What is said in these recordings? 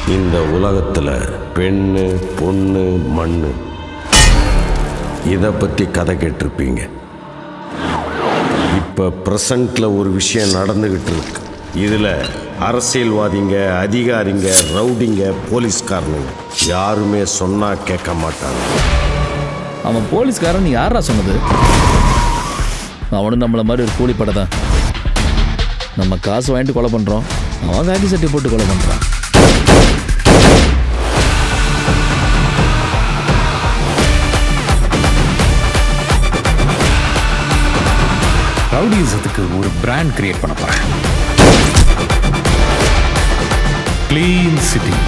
இந்த உலகத்தில் பெண்ணு பொண்ணு மண்ணு இதை பற்றி கதை கேட்டிருப்பீங்க இப்போ ப்ரெசண்ட்டில் ஒரு விஷயம் நடந்துக்கிட்டு இருக்கு இதில் அரசியல்வாதிங்க அதிகாரிங்க ரவுடிங்க போலீஸ்காரனுங்க யாருமே சொன்னால் கேட்க மாட்டாங்க அவன் போலீஸ்காரன் யாரா சொன்னது அவனும் நம்மள மாதிரி ஒரு கூலிப்படை தான் நம்ம காசு வாங்கிட்டு கொலை பண்ணுறோம் அவன் வேட்டி சட்டை போட்டு கொலை பண்ணுறான் ரவுடிசத்துக்கு ஒரு பிராண்ட் கிரியேட் பண்ண போறேன் க்ளீன் சிட்டி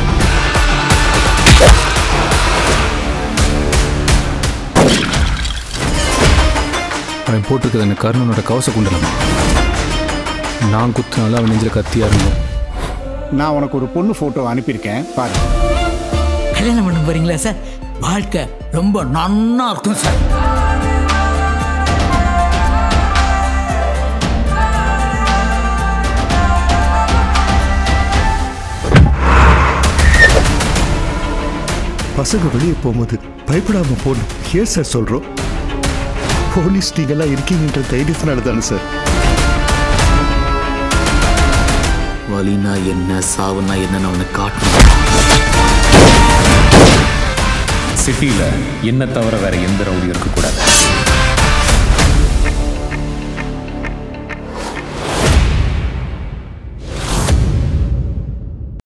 அவன் போட்டிருக்கிறது அந்த கர்ணனோட கவச குண்டலம் நான் குத்துனால அவன் நெஞ்சில் கத்தியா இருந்தோம் நான் உனக்கு ஒரு பொண்ணு ஃபோட்டோ அனுப்பியிருக்கேன் பாரு கல்யாணம் பண்ண போறீங்களா சார் வாழ்க்கை ரொம்ப நன்னா இருக்கும் சார் பசங்க வெளியே போகும்போது பயப்படாம போகணும் ஏன் சார் சொல்றோம் போலீஸ் நீங்கெல்லாம் இருக்கீங்கன்ற தைரியத்தினால தானே சார் வலினா என்ன சாவுனா என்னன்னு அவனுக்கு காட்டணும் சிட்டியில் என்ன தவிர வேற எந்த ரவுடியும் இருக்கக்கூடாது